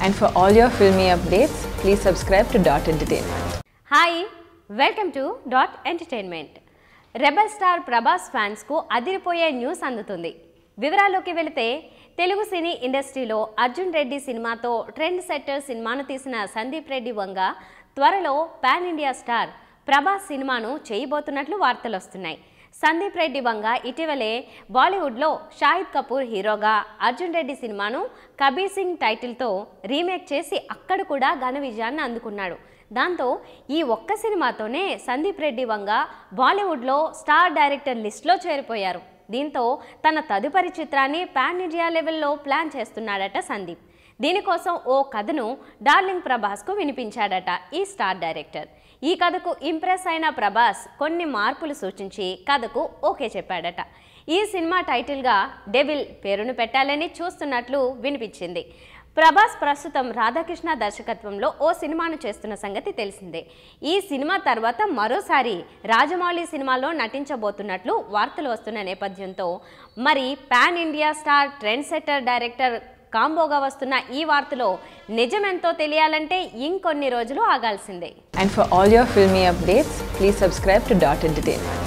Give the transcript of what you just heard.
And for all your filmy updates, please subscribe to Dot Entertainment. Hi welcome to dot entertainment rebel star Prabhas ఫ్యాన్స్కు అదిరిపోయే news అందుతుంది వివరాల్లోకి వెళితే తెలుగు సినీ ఇండస్ట్రీలో అర్జున్ రెడ్డి సినిమాతో ట్రెండ్ సెట్టర్ సినిమాను తీసిన సందీప్ రెడ్డి వంగ త్వరలో పాన్ ఇండియా స్టార్ ప్రభాస్ సినిమాను చేయబోతున్నట్లు వార్తలు వస్తున్నాయి సందీప్ రెడ్డి వంగ ఇటీవలే బాలీవుడ్లో షాహిద్ కపూర్ హీరోగా అర్జున్ రెడ్డి సినిమాను కబీర్ సింగ్ టైటిల్తో రీమేక్ చేసి అక్కడ కూడా ఘన విజయాన్ని అందుకున్నాడు దాంతో ఈ ఒక్క సినిమాతోనే సందీప్ రెడ్డి వంగ బాలీవుడ్లో స్టార్ డైరెక్టర్ లిస్ట్లో చేరిపోయారు దీంతో తన తదుపరి చిత్రాన్ని పాన్ ఇండియా లెవెల్లో ప్లాన్ చేస్తున్నాడట సందీప్ దీనికోసం ఓ కథను డార్లింగ్ ప్రభాస్కు వినిపించాడట ఈ స్టార్ డైరెక్టర్ ఈ కథకు ఇంప్రెస్ అయిన ప్రభాస్ కొన్ని మార్పులు సూచించి కథకు ఓకే చెప్పాడట ఈ సినిమా టైటిల్గా డెవిల్ పేరును పెట్టాలని చూస్తున్నట్లు వినిపించింది ప్రభాస్ ప్రస్తుతం రాధాకృష్ణ దర్శకత్వంలో ఓ సినిమాను చేస్తున్న సంగతి తెలిసిందే ఈ సినిమా తర్వాత మరోసారి రాజమౌళి సినిమాలో నటించబోతున్నట్లు వార్తలు వస్తున్న నేపథ్యంతో మరి pan India star trendsetter director కాంబోగా వస్తున్న ఈ వార్తలో నిజమెంతో తెలియాలంటే ఇంకొన్ని రోజులు ఆగాల్సిందే And for all your filmy updates, please subscribe to Dot Entertainment.